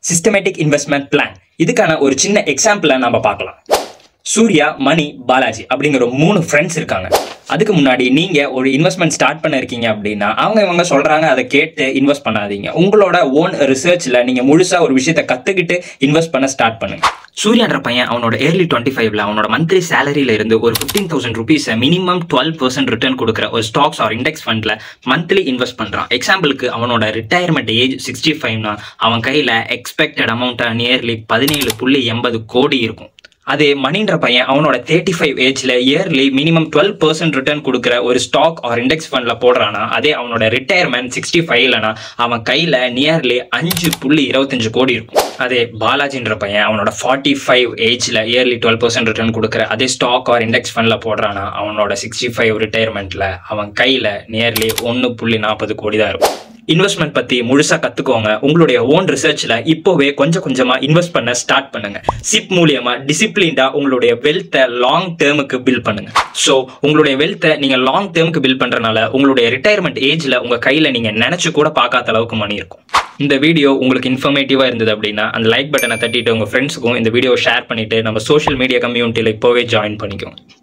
systematic investment plan இதுக்கான ஒரு சின்ன எக்ஸாம்பிளை நம்ம பார்க்கலாம் சூர்யா மணி பாலாஜி அப்படிங்கிற மூணு ஃப்ரெண்ட்ஸ் இருக்காங்க அதுக்கு முன்னாடி நீங்க ஒரு இன்வெஸ்ட்மெண்ட் ஸ்டார்ட் பண்ண இருக்கீங்க அப்படின்னா அவங்க இவங்க சொல்றாங்க அதை கேட்டு இன்வெஸ்ட் பண்ணாதீங்க உங்களோட ஓன் ரிசர்ச்ல நீங்க முழுசா ஒரு விஷயத்தை கத்துக்கிட்டு இன்வெஸ்ட் பண்ண ஸ்டார்ட் பண்ணுங்க சூர்யான்ற பையன் அவனோட ஏர்லி டுவெண்ட்டி ஃபைவ்ல அவனோட மந்த்லி சேலரியில இருந்து ஒரு fifteen thousand rupees minimum twelve percent return கொடுக்குற ஒரு ஸ்டாக்ஸ் ஆர் இண்டெக்ஸ் ஃபண்ட்ல மந்த்லி இன்வெஸ்ட் பண்றான் எக்ஸாம்பிளுக்கு அவனோட ரிட்டையர்மெண்ட் ஏஜ் சிக்ஸ்டி ஃபைவ்னா அவன் கையில எக்ஸ்பெக்டட் அமௌண்ட்டா நியர்லி பதினேழு புள்ளி எண்பது கோடி இருக்கும் அதே மணின்ற பையன் அவனோட தேர்ட்டி ஃபைவ் ஏஜ்ல yearly minimum twelve percent return கொடுக்குற ஒரு ஸ்டாக் ஆர் இண்டெக்ஸ் ஃபண்ட்ல போடுறானா அதே அவனோட ரிட்டையர்மெண்ட் சிக்ஸ்டி ஃபைவ்லனா அவன் கையில நியர்லி அஞ்சு புள்ளி இருபத்தஞ்சு கோடி இருக்கும் அதே பாலாஜின்ற பையன் அவனோட ஃபார்ட்டி ஃபைவ் ஏஜ்ல இயர்லி டுவெல் பர்சன்ட் ரிட்டர்ன் கொடுக்குற அதே ஸ்டாக் ஆர் இண்டெக்ஸ் ஃபண்ட்ல போடுறானா அவனோட சிக்ஸ்டி ஃபைவ் ரிட்டையர்மெண்ட்ல அவன் கையில நியர்லி ஒன்று புள்ளி நாற்பது கோடி தான் இருக்கும் இன்வெஸ்ட்மெண்ட் பத்தி முழுசா கத்துக்கோங்க உங்களுடைய ஓன் ரிசர்ச்ல இப்போவே கொஞ்சம் கொஞ்சமா இன்வெஸ்ட் பண்ண ஸ்டார்ட் பண்ணுங்க சிப் மூலியமா டிசிப்ளின்டா உங்களுடைய வெல்த்தை லாங் டேர்முக்கு பில்ட் பண்ணுங்க ஸோ உங்களுடைய வெல்த்தை நீங்க லாங் டேர்முக்கு பில்ட் பண்றதுனால உங்களுடைய ரிட்டையர்மெண்ட் ஏஜ்ல உங்க கையில நீங்க நினைச்சு கூட பார்க்காத அளவுக்கு மணி இருக்கும் இந்த வீடியோ உங்களுக்கு இன்ஃபர்மேட்டிவா இருந்தது அப்படின்னா அந்த லைக் பட்டனை தட்டிட்டு உங்க ஃப்ரெண்ட்ஸுக்கும் இந்த வீடியோ ஷேர் பண்ணிட்டு நம்ம சோஷியல் மீடியா கம்யூனிட்டியில இப்போவே ஜாயின் பண்ணிக்கோங்க